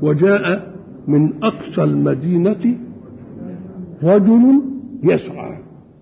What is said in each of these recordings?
وجاء من أقصى المدينة رجل يسعى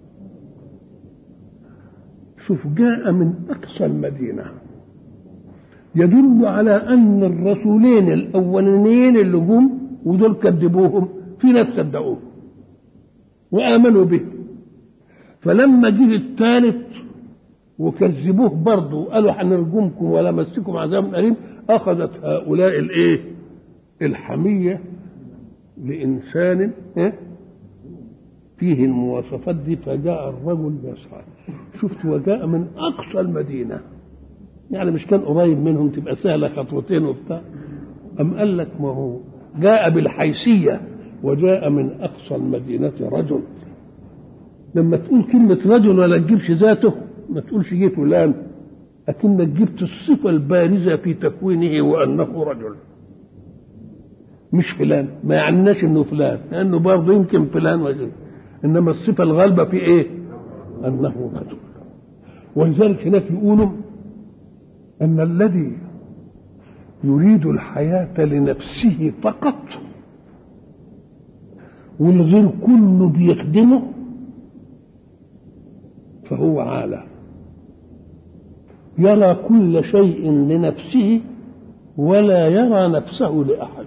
شوف جاء من أقصى المدينة يدل على أن الرسولين الأولانيين اللي جم ودول كذبوهم في ناس صدقوه وآمنوا به فلما جه الثالث وكذبوه برضه وقالوا هنرجمكم ولا مسكم عذاب أليم أخذت هؤلاء الإيه؟ الحمية لإنسان إيه؟ فيه المواصفات دي فجاء الرجل يسعى شفت وجاء من أقصى المدينة يعني مش كان قريب منهم تبقى سهلة خطوتين وبتاع أم قال لك ما هو جاء بالحيثية وجاء من أقصى المدينة رجل لما تقول كلمة رجل ولا تجيبش ذاته ما تقولش جه فلان أكنك جبت الصفة البارزة في تكوينه وأنه رجل مش فلان ما يعناش انه فلان لانه برضه يمكن فلان وجل انما الصفه الغالبه في ايه؟ انه رجل ولذلك هناك يقولوا ان الذي يريد الحياه لنفسه فقط والغير كله بيخدمه فهو عالة يرى كل شيء لنفسه ولا يرى نفسه لأحد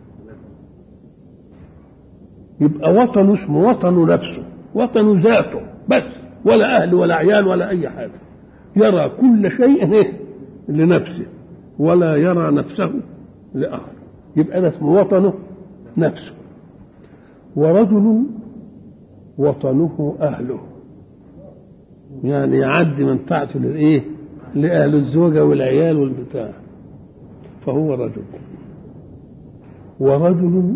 يبقى وطنه اسمه وطن نفسه وطن ذاته بس ولا أهل ولا عيال ولا أي حاجة يرى كل شيء إيه لنفسه ولا يرى نفسه لآخر يبقى ده اسمه وطنه نفسه ورجل وطنه أهله يعني يعدي منفعته للإيه لأهل الزوجة والعيال والبتاع فهو رجل ورجل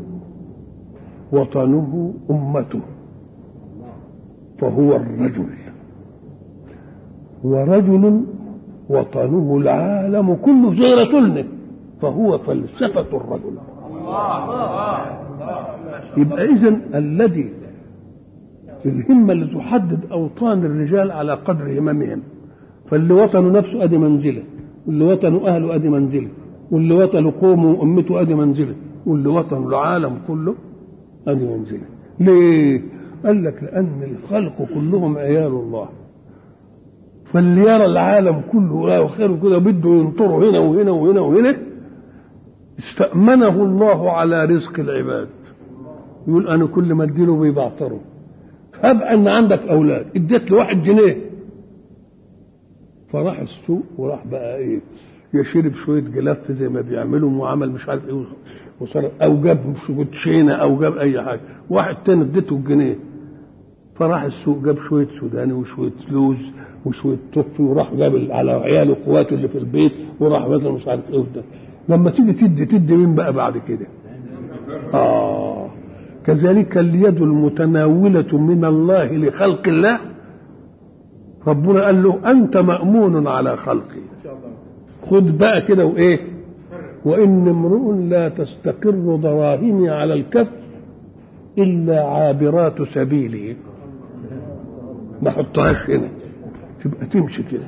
وطنه أمته فهو الرجل ورجل وطنه العالم كله زي رسولنا فهو فلسفة الرجل يبقى إذن الذي الهمة اللي تحدد أوطان الرجال على قدر هممهم فاللي وطنه نفسه أدي منزله واللي وطنه أهله أدي منزله واللي وطنه قومه وأمته أدي منزله واللي وطنه العالم كله أدي منزله ليه؟ قال لك لأن الخلق كلهم عيال الله فاللي يرى العالم كله لا خير كده بده ينطره هنا وهنا وهنا وهنا استأمنه الله على رزق العباد يقول أنا كل ما اديله بيبعتره هب أن عندك أولاد اديت لواحد جنيه فراح السوق وراح بقى ايه يشرب شويه جلاف زي ما بيعملوا وعمل مش عارف ايه وصار او جاب كوتشينه او جاب اي حاجه واحد تاني اديته الجنيه فراح السوق جاب شويه سوداني وشويه لوز وشويه طفي وراح جاب على عياله اخواته اللي في البيت وراح مثلا مش عارف ايه وده لما تيجي تدي تدي مين بقى بعد كده؟ اه كذلك اليد المتناولة من الله لخلق الله ربنا قال له أنت مأمون على خلقي خد بقى كده وإيه وإن امرؤ لا تستقر دراهمي على الكف إلا عابرات سبيله ما حطهاش هنا تبقى تمشي كده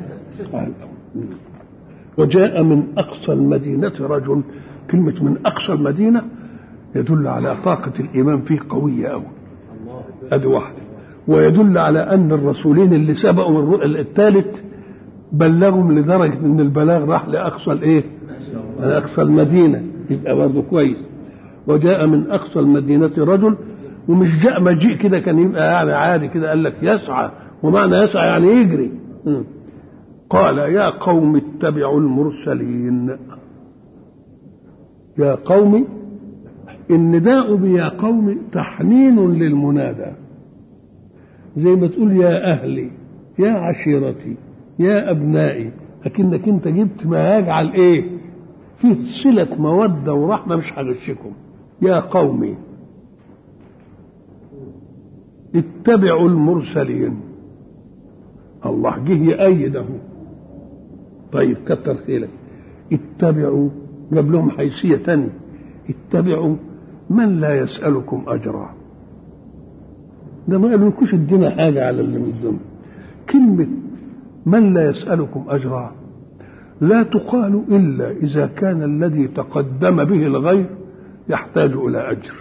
وجاء من أقصى المدينة رجل كلمة من أقصى المدينة يدل على طاقة الإيمان فيه قوية أوي هذه واحدة ويدل على أن الرسولين اللي سبقوا من الثالث بلغهم لدرجة أن البلاغ راح لأقصى الإيه؟ أقصى المدينة يبقى برضه كويس وجاء من أقصى المدينة رجل ومش جاء مجيء كده كان يبقى يعني عادي كده قال لك يسعى ومعنى يسعى يعني يجري قال يا قوم اتبعوا المرسلين يا قوم النداء بيا قوم تحنين للمنادى زي ما تقول يا أهلي يا عشيرتي يا أبنائي لكنك أنت جبت ما يجعل إيه فيه صلة مودة ورحمة مش هغشكم يا قومي اتبعوا المرسلين الله جه يأيده طيب كتر خيرك اتبعوا جاب لهم حيثية تانية اتبعوا من لا يسألكم أجرا ده ما قالولكوش ادينا حاجة على اللي من كلمة من لا يسألكم أجرا لا تقال إلا إذا كان الذي تقدم به الغير يحتاج الى اجر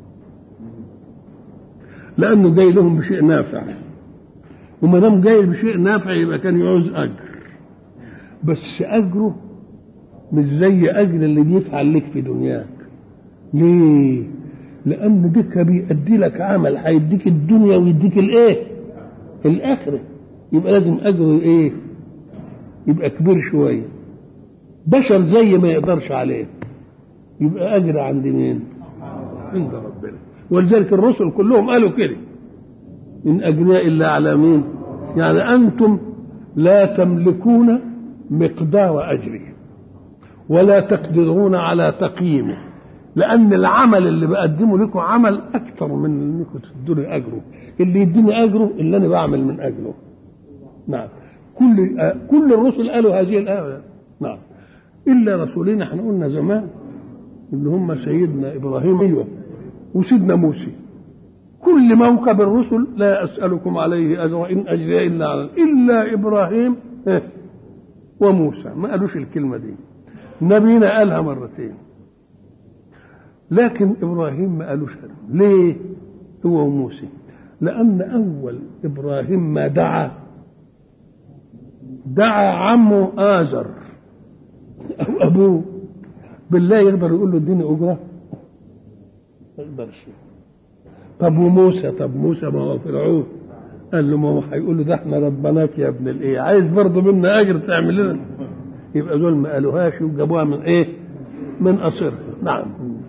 لانه جاي لهم بشيء نافع وما دام جاي بشيء نافع يبقى كان يعوز اجر بس اجره مش زي اجر اللي بيفعل لك في دنياك ليه لان ديك بيأدي لك عمل هيديك الدنيا ويديك الايه الاخره يبقى لازم اجره ايه يبقى كبير شويه بشر زي ما يقدرش عليه يبقى اجر عند مين عند ربنا ولذلك الرسل كلهم قالوا كده ان اجناء الا على مين يعني انتم لا تملكون مقدار اجره ولا تقدرون على تقييمه لان العمل اللي بقدمه لكم عمل اكثر من انكم تدوني اجره اللي يديني اجره اللي انا بعمل من اجله نعم كل كل الرسل قالوا هذه الايه نعم الا رسولين احنا قلنا زمان اللي هم سيدنا ابراهيم ايوه وسيدنا موسى كل موكب الرسل لا اسالكم عليه اجرا ان اجري الا على الا ابراهيم وموسى ما قالوش الكلمه دي نبينا قالها مرتين لكن ابراهيم ما قالوش ليه هو وموسى لان اول ابراهيم ما دعا دعا عمه آزر أو أبوه بالله يقدر يقول له اديني أجرة ما يقدرش طب وموسى طب موسى ما هو فرعون قال له ما هو هيقول له ده احنا ربناك يا ابن الايه عايز برضه منا اجر تعمل لنا يبقى دول ما قالوهاش وجابوها من ايه؟ من قصر نعم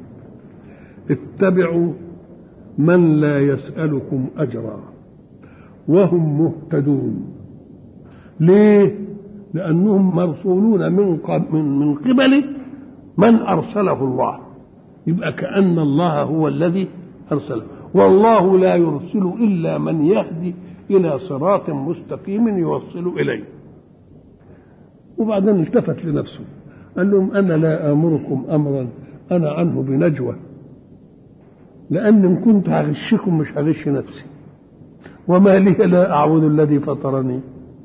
اتبعوا من لا يسألكم أجرا وهم مهتدون ليه؟ لأنهم مرسولون من من من قبل من أرسله الله يبقى كأن الله هو الذي أرسله والله لا يرسل إلا من يهدي إلى صراط مستقيم يوصل إليه وبعدين التفت لنفسه قال لهم أنا لا آمركم أمرا أنا عنه بنجوى لأن إن كنت هغشكم مش هغش نفسي وما لي لا أعبد الذي فطرني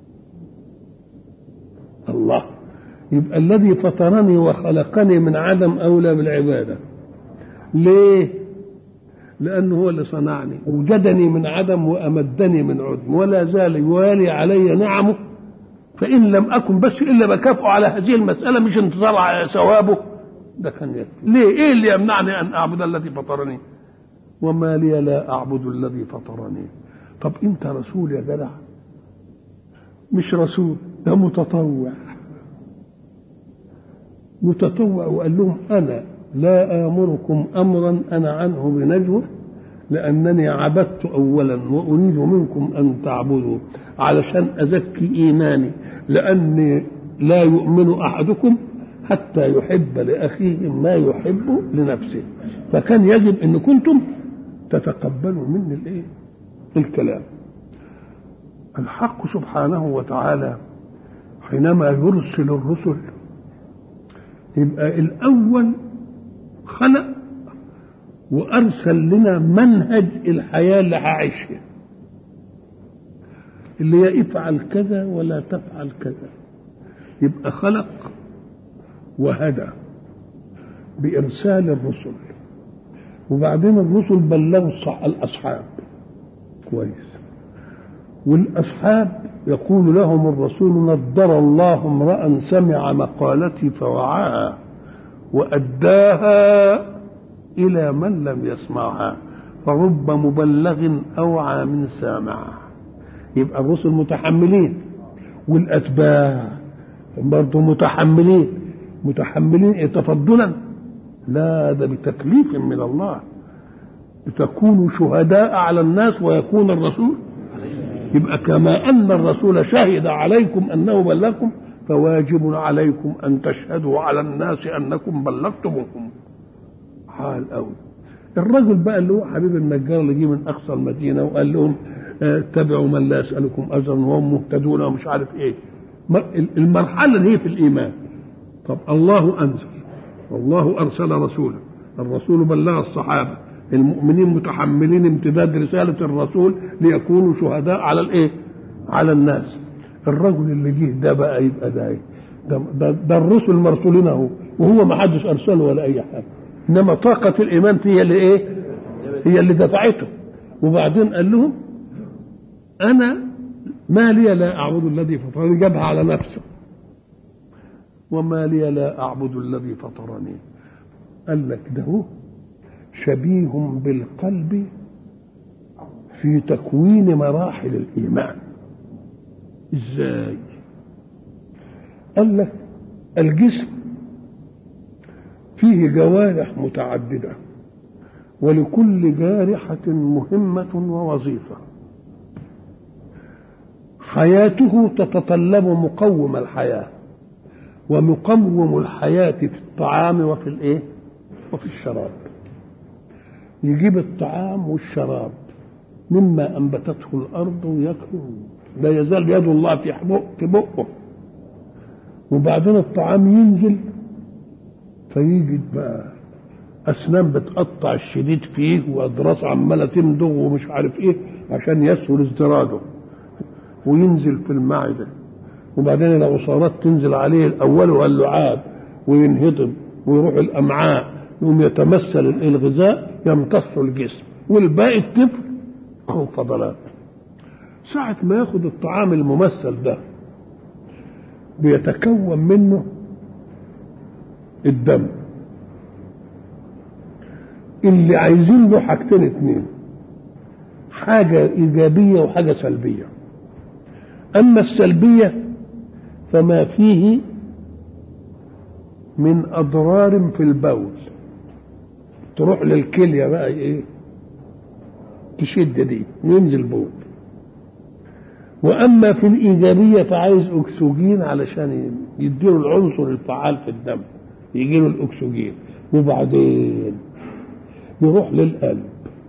الله يبقى الذي فطرني وخلقني من عدم أولى بالعبادة ليه لأنه هو اللي صنعني وجدني من عدم وأمدني من عدم ولا زال يوالي علي نعمه فإن لم أكن بس إلا بكافئه على هذه المسألة مش انتظار على ثوابه ده كان يكفي ليه إيه اللي يمنعني أن أعبد الذي فطرني وما لي لا أعبد الذي فطرني طب أنت رسول يا جدع مش رسول ده متطوع متطوع وقال لهم أنا لا آمركم أمرا أنا عنه بنجوى لأنني عبدت أولا وأريد منكم أن تعبدوا علشان أزكي إيماني لأني لا يؤمن أحدكم حتى يحب لأخيه ما يحب لنفسه فكان يجب أن كنتم تتقبلوا مني الإيه؟ الكلام الحق سبحانه وتعالى حينما يرسل الرسل يبقى الأول خلق وأرسل لنا منهج الحياة اللي هعيشها اللي هي افعل كذا ولا تفعل كذا يبقى خلق وهدى بإرسال الرسل وبعدين الرسل بلغوا الأصحاب كويس والأصحاب يقول لهم الرسول نضر الله امرأ سمع مقالتي فوعاها وأداها إلى من لم يسمعها فرب مبلغ أوعى من سامع يبقى الرسل متحملين والأتباع برضه متحملين متحملين تفضلا لا ده بتكليف من الله لتكونوا شهداء على الناس ويكون الرسول يبقى كما أن الرسول شهد عليكم أنه بلغكم فواجب عليكم أن تشهدوا على الناس أنكم بلغتموهم حال قوي الرجل بقى اللي هو حبيب النجار اللي جه من أقصى المدينة وقال لهم اتبعوا من لا يسألكم أجرا وهم مهتدون ومش عارف إيه المرحلة اللي هي في الإيمان طب الله أنزل والله أرسل رسولا الرسول بلغ الصحابة المؤمنين متحملين امتداد رسالة الرسول ليكونوا شهداء على الايه؟ على الناس. الرجل اللي جه ده بقى يبقى ده ايه؟ ده, ده, ده الرسل مرسولين اهو وهو ما حدش ارسله ولا اي حاجه. انما طاقه الايمان هي اللي ايه هي اللي دفعته وبعدين قال لهم انا ما لي لا اعبد الذي فطرني جابها على نفسه وما لي لا اعبد الذي فطرني قال لك ده هو شبيه بالقلب في تكوين مراحل الايمان ازاي قال لك الجسم فيه جوارح متعدده ولكل جارحه مهمه ووظيفه حياته تتطلب مقوم الحياه ومقوم الحياه في الطعام وفي الايه وفي الشراب يجيب الطعام والشراب مما انبتته الارض وياكله لا يزال يد الله في في بقه وبعدين الطعام ينزل فيجد بقى اسنان بتقطع الشديد فيه واضراس عماله تمضغ ومش عارف ايه عشان يسهل ازدراجه وينزل في المعده وبعدين العصارات تنزل عليه الاول واللعاب وينهضم ويروح الامعاء يقوم يتمثل الغذاء يمتص الجسم والباقي الطفل او فضلات ساعة ما ياخد الطعام الممثل ده بيتكون منه الدم اللي عايزين له حاجتين اتنين حاجة إيجابية وحاجة سلبية أما السلبية فما فيه من أضرار في البول تروح للكلية بقى إيه تشد دي وينزل بول واما في الايجابيه فعايز اكسجين علشان يديله العنصر الفعال في الدم يجي له الاكسجين وبعدين يروح للقلب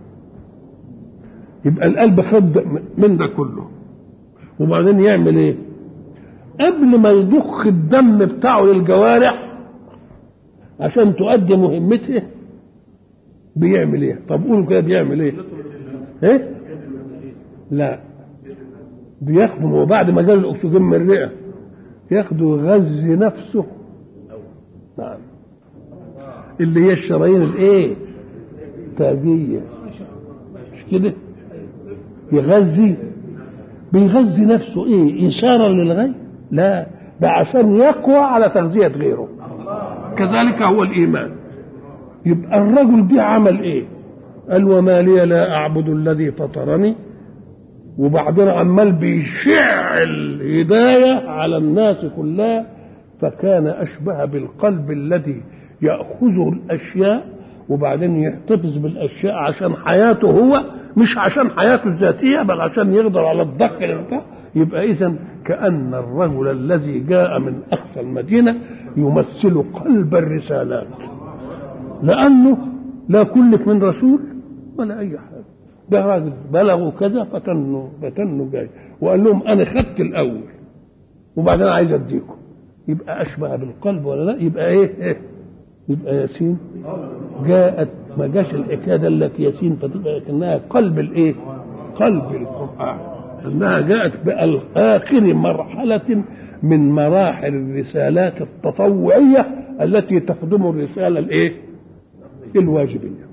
يبقى القلب خد من ده كله وبعدين يعمل ايه قبل ما يضخ الدم بتاعه للجوارح عشان تؤدي مهمته بيعمل ايه طب قولوا كده بيعمل ايه ايه لا بياخده هو بعد ما جاله الاكسجين من الرئه ياخده يغذي نفسه نعم اللي هي الشرايين الايه تاجيه مش كده يغذي بيغذي نفسه ايه اشاره للغير لا ده عشان يقوى على تغذيه غيره كذلك هو الايمان يبقى الرجل دي عمل ايه قال وما لي لا اعبد الذي فطرني وبعدين عمال بيشع الهداية على الناس كلها فكان أشبه بالقلب الذي يأخذ الأشياء وبعدين يحتفظ بالأشياء عشان حياته هو مش عشان حياته الذاتية بل عشان يقدر على الضخ يبقى إذا كأن الرجل الذي جاء من أقصى المدينة يمثل قلب الرسالات لأنه لا كلف من رسول ولا أي حاجة ده راجل بلغوا كذا فتنوا فتنوا جاي وقال لهم انا خدت الاول وبعدين عايز اديكم يبقى اشبه بالقلب ولا لا يبقى ايه, إيه؟ يبقى ياسين جاءت ما جاش الحكايه دلت ياسين فتبقى كانها قلب الايه قلب القران انها جاءت باخر مرحله من مراحل الرسالات التطوعيه التي تخدم الرساله الايه الواجبيه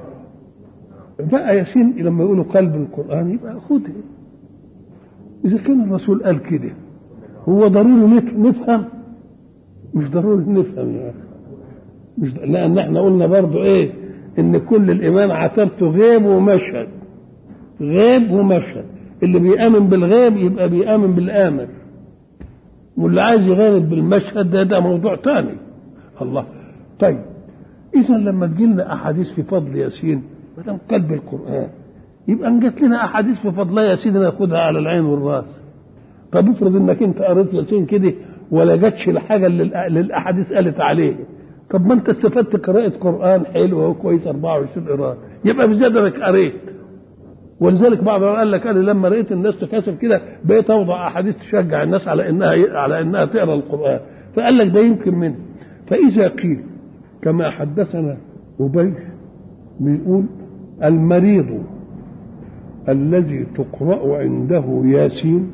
بقى ياسين لما يقولوا قلب القرآن يبقى خدها إذا كان الرسول قال كده هو ضروري نفهم مش ضروري نفهم يا أخي مش لأن احنا قلنا برضو إيه إن كل الإيمان عتبته غيب ومشهد غيب ومشهد اللي بيآمن بالغيب يبقى بيآمن بالآمر واللي عايز يغالب بالمشهد ده ده موضوع تاني الله طيب إذا لما تجيلنا أحاديث في فضل ياسين ما دام قلب القرآن يبقى ان جت لنا احاديث في فضلها يا سيدي ناخدها على العين والراس طب افرض انك انت قريت ياسين كده ولا جاتش الحاجه اللي الاحاديث قالت عليه طب ما انت استفدت قراءة قرآن حلوة وكويس 24 قراءة يبقى بزيادة انك قريت ولذلك بعض قال لك انا لما رأيت الناس تكاسب كده بقيت اوضع احاديث تشجع الناس على انها على انها تقرا القرآن فقال لك ده يمكن منه فإذا قيل كما حدثنا أبي بيقول المريض الذي تقرأ عنده ياسين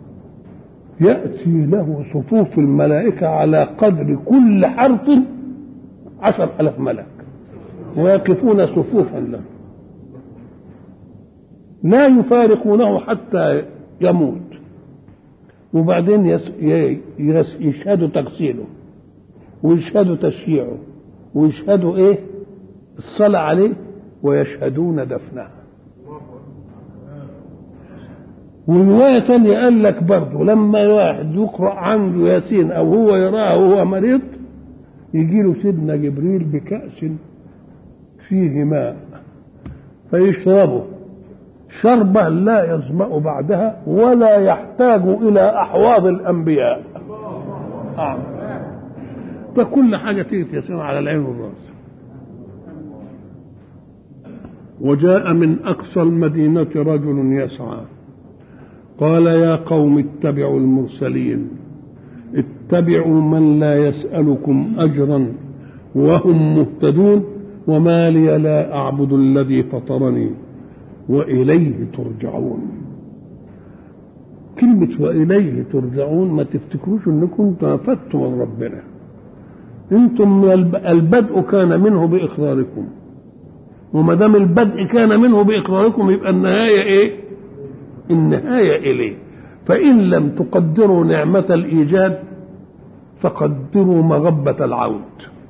يأتي له صفوف الملائكة على قدر كل حرف عشر ألف ملك ويقفون صفوفا له لا يفارقونه حتى يموت وبعدين يس يس يشهدوا تغسيله ويشهدوا تشييعه ويشهدوا ايه الصلاة عليه ويشهدون دفنه ورواية تانية قال لك برضه لما واحد يقرأ عنده ياسين أو هو يراه وهو مريض يجي له سيدنا جبريل بكأس فيه ماء فيشربه شربة لا يظمأ بعدها ولا يحتاج إلى أحواض الأنبياء آه. فكل حاجة تيجي ياسين على العين والرأس وجاء من أقصى المدينة رجل يسعى قال يا قوم اتبعوا المرسلين اتبعوا من لا يسألكم أجرا وهم مهتدون وما لي لا أعبد الذي فطرني وإليه ترجعون كلمة وإليه ترجعون ما تفتكروش أنكم نفدتم من ربنا أنتم البدء كان منه بإقراركم وما دام البدء كان منه بإقراركم يبقى النهاية إيه؟ النهاية إليه فإن لم تقدروا نعمة الإيجاد فقدروا مغبة العود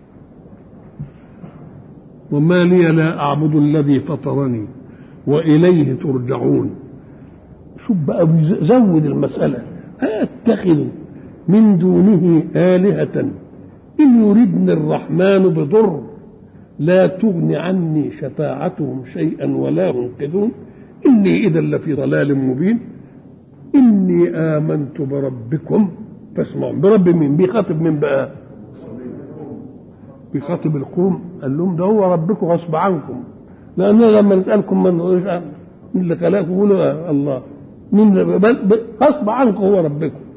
وما لي لا أعبد الذي فطرني وإليه ترجعون شوف بقى زود المسألة أتخذ من دونه آلهة إن يردني الرحمن بضر لا تغن عني شفاعتهم شيئا ولا ينقذون إني إذا لفي ضلال مبين إني آمنت بربكم فاسمعون برب مين بيخاطب مين بقى بيخاطب القوم قال لهم ده هو ربكم غصب عنكم لأن لما نسألكم من مين اللي خلقكم يقولوا الله مين غصب عنكم هو ربكم